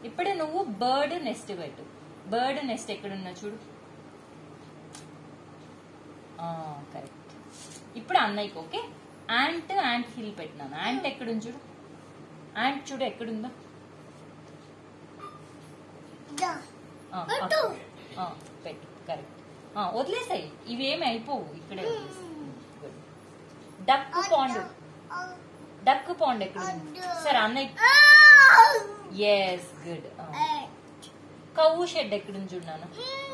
ఇప్పుడు నువ్వు bird nest పెట్టు బర్డ్ నెస్ట్ ఎక్కడున్నా చూడు కరెక్ట్ ఇప్పుడు అన్నయ్యకి ఓకే యాంట్ యాంట్ హిల్ పెట్టినాను యాంట్ ఎక్కడుంది చూడు యాంట్ చూడు ఎక్కడుందో ఆ, పెట్టు. ఆ, పెట్టు కరెక్ట్ వదిలేసాయి ఇవేమి అయిపోవు ఇక్కడే డక్ పాండ్ డక్ పాండ్ ఎక్కడుంది సరే అన్నయ్య ఎస్ గుడ్ కవ్వు షెడ్ ఎక్కడుంది చూడన్నాను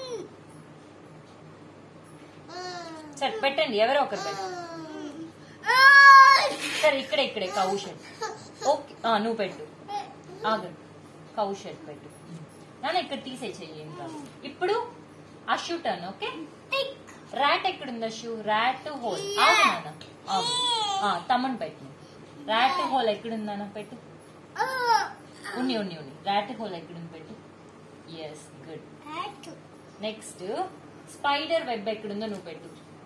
సరే పెట్టండి ఎవరో ఒకరు పెట్టండి సరే ఇక్కడే ఇక్కడే కవ్వు షెడ్ ఓకే ఆ, నువ్వు పెట్టు ఆగండి కవ్వు షెడ్ పెట్టు నాన్న ఇక్కడ తీసే చెయ్యి కాదు ఇప్పుడు అషు టర్న్ ఓకే ర్యాట్ ఎక్కడుంది అషు ర్యాట్ హోల్ ఆగు నాన్న ఆగు ఆ, తమ్మని పెట్టు ర్యాట్ హోల్ ఎక్కడుందన్న పెట్టు ఉన్ని ఉన్ని ఉన్ని ర్యాట్ హోల్ ఎక్కడుంది పెట్టు yes good next spider web ఎక్కడుందో నువ్వు పెట్టు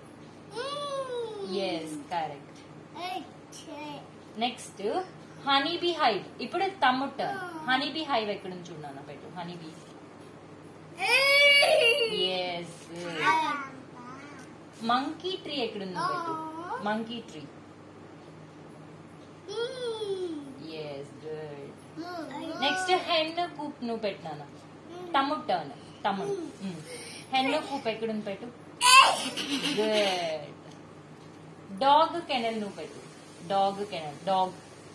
yes correct next honey bee hive ఇప్పుడు తమ్ముట్ హనీ బీ హైవ్ ఎక్కడుంది చూడన్నా పెట్టు honey bee yes monkey tree ఎక్కడుందో పెట్టు monkey tree yes good next hen coop నువ్వు పెట్టినాను తమ్ముడు టర్న్ తమ్ముడు హెన్ కూప్ ఎక్కడుంది పెట్టు గుడ్ డాగ్ కెనల్ నువ్వు పెట్టు డాగ్ కెనల్ డాగ్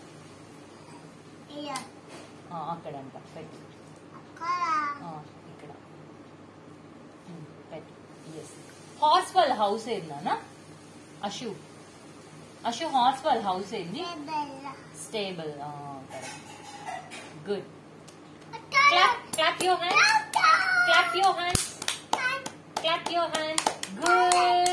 అక్కడంట పెట్టు ఆ, ఇక్కడ ఉమ్, పెట్టు ఎస్ హాస్వల్ హౌస్ ఏందన్నా అశు అశు హాస్వల్ హౌస్ ఏంది stable good clap clap your hands clap your hands clap your hands good